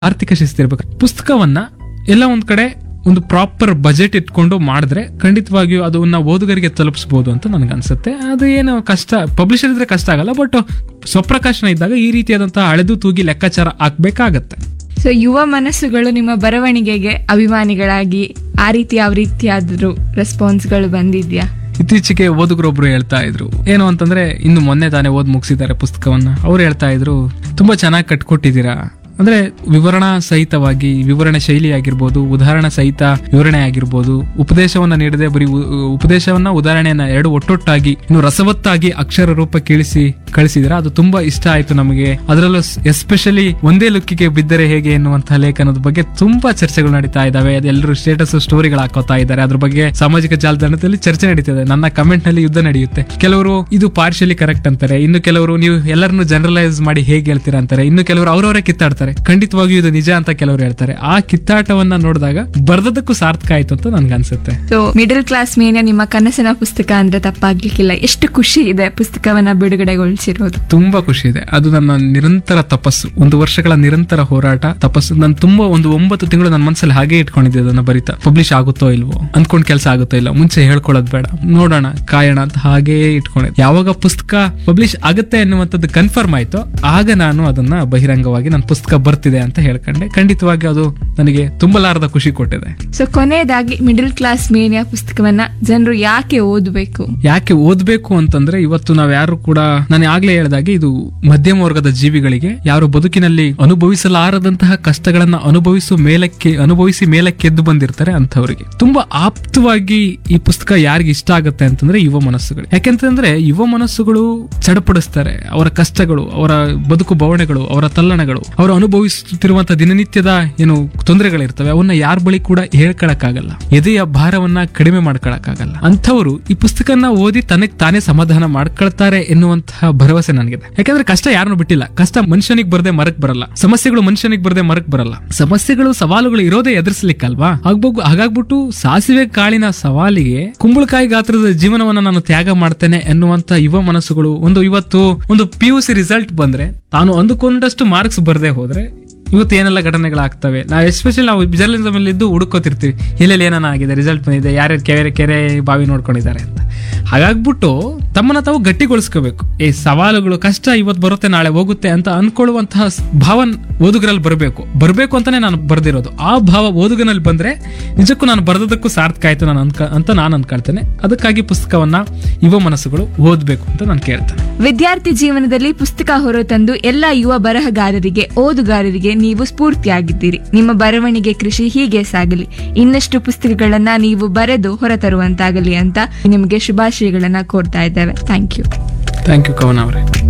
ಆರ್ಥಿಕ ಶಿಸ್ತಿರ್ಬೇಕು ಪುಸ್ತಕವನ್ನ ಎಲ್ಲ ಒಂದ್ ಕಡೆ ಒಂದು ಪ್ರಾಪರ್ ಬಜೆಟ್ ಇಟ್ಕೊಂಡು ಮಾಡಿದ್ರೆ ಖಂಡಿತವಾಗಿಯೂ ಅದನ್ನ ಓದುಗರಿಗೆ ತಲುಪಿಸಬಹುದು ಅಂತ ನನಗೆ ಅನ್ಸುತ್ತೆ ಅದು ಏನು ಕಷ್ಟ ಪಬ್ಲಿಷರ್ ಇದ್ರೆ ಕಷ್ಟ ಆಗಲ್ಲ ಬಟ್ ಸ್ವಪ್ರಕಾಶನ ಇದ್ದಾಗ ಈ ರೀತಿಯಾದಂತಹ ಅಳೆದು ತೂಗಿ ಲೆಕ್ಕಾಚಾರ ಹಾಕ್ಬೇಕಾಗತ್ತೆ ಸೊ ಯುವ ಮನಸ್ಸುಗಳು ನಿಮ್ಮ ಬರವಣಿಗೆಗೆ ಅಭಿಮಾನಿಗಳಾಗಿ ಆ ರೀತಿ ಯಾವ ರೀತಿಯಾದ್ರೂ ರೆಸ್ಪಾನ್ಸ್ಗಳು ಬಂದಿದ್ಯಾ ಇತ್ತೀಚೆಗೆ ಓದುಗರೊಬ್ರು ಹೇಳ್ತಾ ಇದ್ರು ಏನು ಅಂತಂದ್ರೆ ಇನ್ನು ಮೊನ್ನೆ ತಾನೇ ಓದ್ ಮುಗಿಸಿದ್ದಾರೆ ಪುಸ್ತಕವನ್ನ ಅವ್ರು ಹೇಳ್ತಾ ಇದ್ರು ತುಂಬಾ ಚೆನ್ನಾಗಿ ಕಟ್ಕೊಟ್ಟಿದ್ದೀರಾ ಅಂದ್ರೆ ವಿವರಣಾ ಸಹಿತವಾಗಿ ವಿವರಣೆ ಶೈಲಿ ಆಗಿರ್ಬೋದು ಉದಾಹರಣೆ ಸಹಿತ ವಿವರಣೆ ಆಗಿರ್ಬೋದು ಉಪದೇಶವನ್ನ ನೀಡದೆ ಬರೀ ಉ- ಉಪದೇಶವನ್ನ ಉದಾಹರಣೆಯನ್ನ ಎರಡು ಒಟ್ಟೊಟ್ಟಾಗಿ ಇನ್ನು ರಸವತ್ತಾಗಿ ಅಕ್ಷರ ರೂಪ ಕೀಳಿಸಿ ಕಳಿಸಿದ್ರ ಅದು ತುಂಬಾ ಇಷ್ಟ ಆಯ್ತು ನಮಗೆ ಅದರಲ್ಲೂ ಎಸ್ಪೆಷಲಿ ಒಂದೇ ಲುಕ್ಕಿಗೆ ಬಿದ್ದರೆ ಹೇಗೆ ಎನ್ನುವಂತಹ ಲೇಖನದ ಬಗ್ಗೆ ತುಂಬಾ ಚರ್ಚೆಗಳು ನಡೀತಾ ಇದಾವೆ ಅದೆಲ್ಲರೂ ಸ್ಟೇಟಸ್ ಸ್ಟೋರಿಗಳು ಹಾಕೋತಾ ಇದ್ದಾರೆ ಅದ್ರ ಬಗ್ಗೆ ಸಾಮಾಜಿಕ ಜಾಲತಾಣದಲ್ಲಿ ಚರ್ಚೆ ನಡೀತಿದೆ ನನ್ನ ಕಮೆಂಟ್ ನಲ್ಲಿ ಯುದ್ಧ ನಡೆಯುತ್ತೆ ಕೆಲವರು ಇದು ಪಾರ್ಶಿಯಲಿ ಕರೆಕ್ಟ್ ಅಂತಾರೆ ಇನ್ನು ಕೆಲವರು ನೀವು ಎಲ್ಲರನ್ನು ಜನರಲೈಸ್ ಮಾಡಿ ಹೇಗೆ ಹೇಳ್ತೀರಾ ಅಂತಾರೆ ಇನ್ನು ಕೆಲವರು ಅವರವರೇ ಕಿತ್ತಾಡ್ತಾರೆ ಖಂಡಿತವಾಗಿಯೂ ಇದು ನಿಜ ಅಂತ ಕೆಲವರು ಹೇಳ್ತಾರೆ ಆ ಕಿತ್ತಾಟವನ್ನ ನೋಡಿದಾಗ ಬರ್ದದಕ್ಕೂ ಸಾರ್ಥಕ ಆಯ್ತು ಅಂತ ನನ್ಗೆ ಅನ್ಸುತ್ತೆ ಸೊ ಮಿಡಲ್ ಕ್ಲಾಸ್ ಮೇನಿಯ ನಿಮ್ಮ ಕನಸಿನ ಪುಸ್ತಕ ಅಂದ್ರೆ ತಪ್ಪಾಗ್ಲಿಕ್ಕಿಲ್ಲ ಎಷ್ಟು ಖುಷಿ ಇದೆ ಪುಸ್ತಕವನ್ನ ಬಿಡುಗಡೆಗೊಳಿಸಿರೋದು ತುಂಬಾ ಖುಷಿ ಇದೆ ಅದು ನನ್ನ ನಿರಂತರ ತಪಸ್ಸು ಒಂದು ವರ್ಷಗಳ ನಿರಂತರ ಹೋರಾಟ ತಪಸ್ಸು ನಾನು ತುಂಬಾ ಒಂದು ಒಂಬತ್ತು ತಿಂಗಳು ನನ್ನ ಮನಸ್ಸಲ್ಲಿ ಹಾಗೆ ಇಟ್ಕೊಂಡಿದ್ದೆ ಅದನ್ನ ಬರಿತಾ ಪಬ್ಲಿಷ್ ಆಗುತ್ತೋ ಇಲ್ವೋ ಅನ್ಕೊಂಡ್ ಕೆಲಸ ಆಗುತ್ತೋ ಇಲ್ಲ ಮುಂಚೆ ಹೇಳ್ಕೊಳ್ಳೋದು ಬೇಡ ನೋಡೋಣ ಕಾಯೋಣ ಅಂತ ಹಾಗೇ ಇಟ್ಕೊಂಡಿದ್ದೆ ಯಾವಾಗ ಪುಸ್ತಕ ಪಬ್ಲಿಷ್ ಆಗುತ್ತೆ ಅನ್ನುವಂಥದ್ದು ಕನ್ಫರ್ಮ್ ಆಯ್ತು ಆಗ ನಾನು ಅದನ್ನ ಬಹಿರಂಗವಾಗಿ ನನ್ನ ಪುಸ್ತಕ ಬರ್ತಿದೆ ಅಂತ ಹೇಳ್ಕೊಂಡೆ ಖಂಡಿತವಾಗಿ ಅದು ನನಗೆ ತುಂಬಲಾರದ ಖುಷಿ ಕೊಟ್ಟಿದೆ ಸೊ ಕೊನೆಯದಾಗಿ ಮಿಡಲ್ ಕ್ಲಾಸ್ ಮೇನಿಯ ಪುಸ್ತಕವನ್ನ ಜನರು ಯಾಕೆ ಓದಬೇಕು ಯಾಕೆ ಓದ್ಬೇಕು ಅಂತಂದ್ರೆ ಇವತ್ತು ನಾವ್ ಯಾರು ಕೂಡ ನಾನು ಆಗ್ಲೇ ಹೇಳ್ದಾಗೆ ಇದು ಮಧ್ಯಮ ವರ್ಗದ ಜೀವಿಗಳಿಗೆ ಯಾರು ಬದುಕಿನಲ್ಲಿ ಅನುಭವಿಸಲಾರದಂತಹ ಕಷ್ಟಗಳನ್ನ ಅನುಭವಿಸುವ ಮೇಲಕ್ಕೆ ಅನುಭವಿಸಿ ಮೇಲಕ್ಕೆ ಎದ್ದು ಬಂದಿರ್ತಾರೆ ಅಂಥವ್ರಿಗೆ ತುಂಬಾ ಆಪ್ತವಾಗಿ ಈ ಪುಸ್ತಕ ಯಾರಿಗೆ ಇಷ್ಟ ಆಗುತ್ತೆ ಅಂತಂದ್ರೆ ಯುವ ಮನಸ್ಸುಗಳು ಯಾಕೆಂತಂದ್ರೆ ಯುವ ಮನಸ್ಸುಗಳು ಚಡಪಡಿಸ್ತಾರೆ ಅವರ ಕಷ್ಟಗಳು ಅವರ ಬದುಕು ಬವಣೆಗಳು ಅವರ ತಲ್ಲಣಗಳು ಅವರು ಅನುಭವಿಸುತ್ತಿರುವಂತಹ ದಿನನಿತ್ಯದ ಏನು ತೊಂದರೆಗಳಿರ್ತವೆ ಅವನ್ನ ಯಾರ ಬಳಿ ಕೂಡ ಹೇಳ್ಕೊಳಕ್ಕಾಗಲ್ಲ ಎದೆಯ ಭಾರವನ್ನ ಕಡಿಮೆ ಮಾಡ್ಕೊಳಕ್ಕಾಗಲ್ಲ ಅಂಥವ್ರು ಈ ಪುಸ್ತಕನ ಓದಿ ತನಗ್ ತಾನೇ ಸಮಾಧಾನ ಮಾಡ್ಕೊಳ್ತಾರೆ ಎನ್ನುವಂತಹ ಭರವಸೆ ನನಗಿದೆ ಯಾಕಂದ್ರೆ ಕಷ್ಟ ಯಾರನ್ನು ಬಿಟ್ಟಿಲ್ಲ ಕಷ್ಟ ಮನುಷ್ಯನಿಗೆ ಬರದೆ ಮರಕ್ ಬರಲ್ಲ ಸಮಸ್ಯೆಗಳು ಮನುಷ್ಯನಿಗೆ ಬರದೆ ಮರಕ್ ಬರಲ್ಲ ಸಮಸ್ಯೆಗಳು ಸವಾಲುಗಳು ಇರೋದೇ ಎದುರಿಸ್ಲಿಕ್ಕಲ್ವಾ ಆಗ್ಬೋಗು ಹಾಗಾಗ್ಬಿಟ್ಟು ಸಾಸಿವೆ ಕಾಳಿನ ಸವಾಲಿಗೆ ಕುಂಬಳಕಾಯಿ ಗಾತ್ರದ ಜೀವನವನ್ನ ನಾನು ತ್ಯಾಗ ಮಾಡ್ತೇನೆ ಎನ್ನುವಂತ ಯುವ ಮನಸ್ಸುಗಳು ಒಂದು ಇವತ್ತು ಒಂದು ಪಿ ಯು ಸಿ ರಿಸಲ್ಟ್ ಬಂದ್ರೆ ತಾನು ಅಂದುಕೊಂಡಷ್ಟು ಮಾರ್ಕ್ಸ್ ಬರದೆ ಹೋದ್ರೆ ಇವತ್ತು ಏನೆಲ್ಲ ಘಟನೆಗಳಾಗ್ತವೆ ನಾವು ಎಸ್ಪೆಷಲಿ ನಾವು ಜರ್ನಲಿಸಮ್ ಅಲ್ಲಿ ಇದ್ದು ಹುಡುಕೋತಿರ್ತೀವಿ ಎಲ್ಲೆಲ್ಲಿ ಏನಾನ ಆಗಿದೆ ರಿಸಲ್ಟ್ ಬಂದಿದೆ ಯಾರ್ಯಾರು ಕೆರೆ ಕೆರೆ ಬಾವಿ ನೋಡ್ಕೊಂಡಿದ್ದಾರೆ ಅಂತ ಹಾಗಾಗ್ಬಿಟ್ಟು ತಮ್ಮನ್ನ ತಾವು ಗಟ್ಟಿಗೊಳಿಸ್ಕೋಬೇಕು ಈ ಸವಾಲುಗಳು ಕಷ್ಟ ಇವತ್ತು ಬರುತ್ತೆ ನಾಳೆ ಹೋಗುತ್ತೆ ಅಂತ ಅನ್ಕೊಳ್ಳುವಂತಹ ಸ್- ಭಾವ ಓದುಗರಲ್ಲಿ ಬರಬೇಕು ಬರಬೇಕು ಅಂತಾನೆ ನಾನು ಬರ್ದಿರೋದು ಆ ಭಾವ ಓದುಗನಲ್ಲಿ ಬಂದ್ರೆ ನಿಜಕ್ಕೂ ನಾನು ಬರೆದಕ್ಕೂ ಸಾರ್ಥಕ ಆಯ್ತು ನಾನು ಅನ್ಕ ಅಂತ ನಾನು ಅನ್ಕೊಳ್ತೇನೆ ಅದಕ್ಕಾಗಿ ಪುಸ್ತಕವನ್ನ ಯುವ ಮನಸ್ಸುಗಳು ಓದ್ಬೇಕು ಅಂತ ನಾನು ಕೇಳ್ತೇನೆ ವಿದ್ಯಾರ್ಥಿ ಜೀವನದಲ್ಲಿ ಪುಸ್ತಕ ಹೊರತಂದು ಎಲ್ಲ ಯುವ ಬರಹಗಾರರಿಗೆ ಓದುಗಾರರಿಗೆ ನೀವು ಸ್ಫೂರ್ತಿಯಾಗಿದ್ದೀರಿ ನಿಮ್ಮ ಬರವಣಿಗೆ ಕೃಷಿ ಹೀಗೆ ಸಾಗಲಿ ಇನ್ನಷ್ಟು ಪುಸ್ತಕಗಳನ್ನ ನೀವು ಬರೆದು ಹೊರತರುವಂತಾಗಲಿ ಅಂತ ನಿಮಗೆ ಶುಭಾಶಯಗಳನ್ನ ಕೋರ್ತಾ ಇದ್ದೇವೆ ಥ್ಯಾಂಕ್ ಯು ಥ್ಯಾಂಕ್ ಯು ಕವನ ಅವರೇ